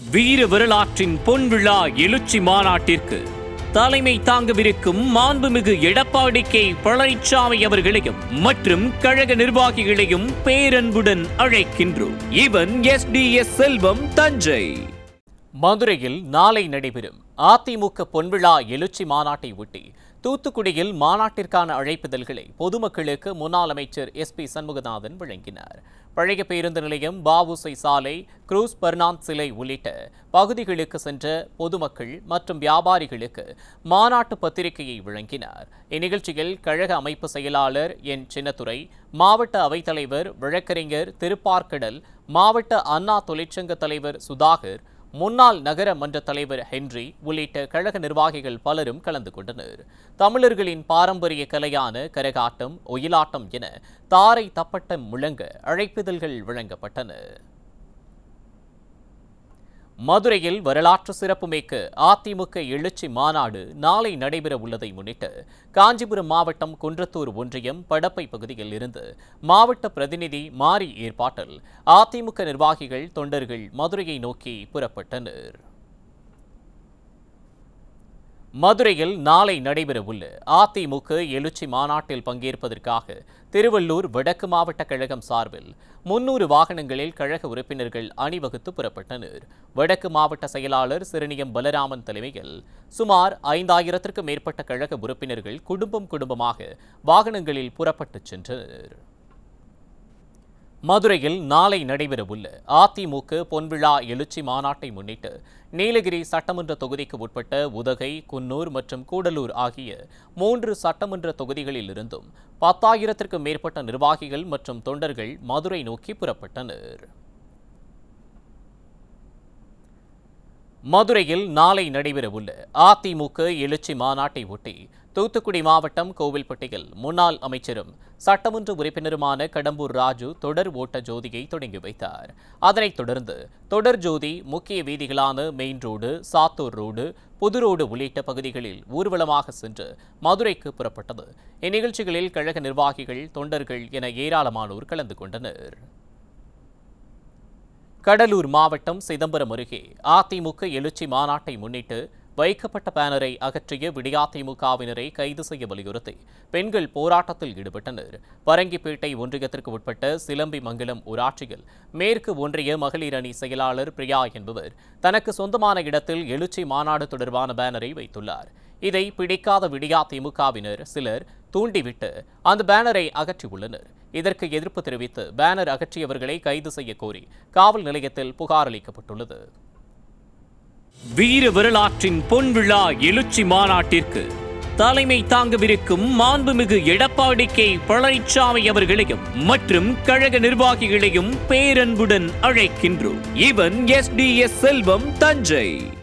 வீர வரலாற்றின் பொன்விழா எழுச்சி மாநாட்டிற்கு தலைமை தாங்கவிருக்கும் மாண்புமிகு எடப்பாடி கே பழனிசாமி அவர்களையும் மற்றும் கழக நிர்வாகிகளையும் பேரன்புடன் அழைக்கின்றோம் இவன் S D S Selvam Thanjai மதுரையில் நாளை நடைபெறும் அதிமுக பொன்விழா எழுச்சி மாநாட்டை ஒட்டி தூத்துக்குடியில் மாநாட்டிற்கான அழைப்பிதழ்களை பொதுமக்களுக்கு முன்னாள் அமைச்சர் எஸ் பி சண்முகநாதன் வழங்கினார் பழைய பேருந்து நிலையம் பாவுசை சாலை குரூஸ் பர்னாந்த் சிலை உள்ளிட்ட பகுதிகளுக்கு சென்ற பொதுமக்கள் மற்றும் வியாபாரிகளுக்கு மாநாட்டு பத்திரிகையை வழங்கினார் இந்நிகழ்ச்சியில் கழக அமைப்பு செயலாளர் என் சின்னத்துரை மாவட்ட அவைத்தலைவர் வழக்கறிஞர் திருப்பார்க்கடல் மாவட்ட அண்ணா தொழிற்சங்க தலைவர் சுதாகர் முன்னாள் நகர மன்ற தலைவர் ஹென்றி உள்ளிட்ட கழக நிர்வாகிகள் பலரும் கலந்து கொண்டனர் தமிழர்களின் பாரம்பரிய கலையான கரகாட்டம் ஒயிலாட்டம் என தாரை தப்பட்டம் முழங்க அழைப்பிதழ்கள் வழங்கப்பட்டன மதுரையில் வரலாற்று சிறப்புமிக்க அதிமுக எழுச்சி மாநாடு நாளை நடைபெற உள்ளதை முன்னிட்டு காஞ்சிபுரம் மாவட்டம் குன்றத்தூர் ஒன்றியம் படப்பை பகுதியில் இருந்து மாவட்ட பிரதிநிதி மாறி ஏற்பாட்டில் அதிமுக நிர்வாகிகள் தொண்டர்கள் மதுரையை நோக்கி புறப்பட்டனர் மதுரையில் நாளை நடைபெறவுள்ள அதிமுக எழுச்சி மாநாட்டில் பங்கேற்பதற்காக திருவள்ளூர் வடக்கு மாவட்ட கழகம் சார்பில் முன்னூறு வாகனங்களில் கழக உறுப்பினர்கள் அணிவகுத்து புறப்பட்டனர் வடக்கு மாவட்ட செயலாளர் சிறுனியம் பலராமன் தலைமையில் சுமார் ஐந்தாயிரத்திற்கும் மேற்பட்ட கழக உறுப்பினர்கள் குடும்பம் குடும்பமாக வாகனங்களில் புறப்பட்டுச் சென்றனர் மதுரையில் நாளை நடைபெறவுள்ள அதிமுக பொன்விழா எழுச்சி மாநாட்டை முன்னிட்டு நீலகிரி சட்டமன்ற தொகுதிக்கு உட்பட்ட உதகை குன்னூர் மற்றும் கூடலூர் ஆகிய மூன்று சட்டமன்ற தொகுதிகளில் இருந்தும் பத்தாயிரத்திற்கும் மேற்பட்ட நிர்வாகிகள் மற்றும் தொண்டர்கள் மதுரை நோக்கி புறப்பட்டனர் மதுரையில் நாளை நடைபெறவுள்ள அதிமுக எழுச்சி மாநாட்டை ஒட்டி தூத்துக்குடி மாவட்டம் கோவில்பட்டியில் முன்னாள் அமைச்சரும் சட்டமன்ற உறுப்பினருமான கடம்பூர் ராஜு தொடர் ஓட்ட ஜோதியை தொடங்கி வைத்தார் அதனைத் தொடர்ந்து தொடர் ஜோதி முக்கிய வீதிகளான மெயின் ரோடு சாத்தூர் ரோடு புது ரோடு உள்ளிட்ட பகுதிகளில் ஊர்வலமாக சென்று மதுரைக்கு புறப்பட்டது இந்நிகழ்ச்சிகளில் கழக நிர்வாகிகள் தொண்டர்கள் என ஏராளமானோர் கலந்து கொண்டனர் கடலூர் மாவட்டம் சிதம்பரம் அருகே அதிமுக எழுச்சி மாநாட்டை முன்னிட்டு வைக்கப்பட்ட பேனரை அகற்றிய விடியாதிமுகவினரை கைது செய்ய வலியுறுத்தி பெண்கள் போராட்டத்தில் ஈடுபட்டனர் பரங்கிப்பேட்டை ஒன்றியத்திற்கு உட்பட்ட சிலம்பி மங்கலம் ஊராட்சியில் மேற்கு ஒன்றிய மகளிர் அணி செயலாளர் பிரியா என்பவர் தனக்கு சொந்தமான இடத்தில் எழுச்சி மாநாடு தொடர்பான பேனரை வைத்துள்ளார் இதை பிடிக்காத விடியா திமுகவினர் சிலர் தூண்டிவிட்டு அந்த பேனரை அகற்றியுள்ளனர் இதற்கு எதிர்ப்பு தெரிவித்து பேனர் அகற்றியவர்களை கைது செய்ய கோரி காவல் நிலையத்தில் புகார் அளிக்கப்பட்டுள்ளது வீர வரலாற்றின் பொன்விழா எழுச்சி மாநாட்டிற்கு தலைமை தாங்கவிருக்கும் மாண்புமிகு எடப்பாடி கே பழனிசாமி அவர்களையும் மற்றும் கழக நிர்வாகிகளையும் பேரன்புடன் அழைக்கின்றோம் இவன் S D S Selvam Thanjai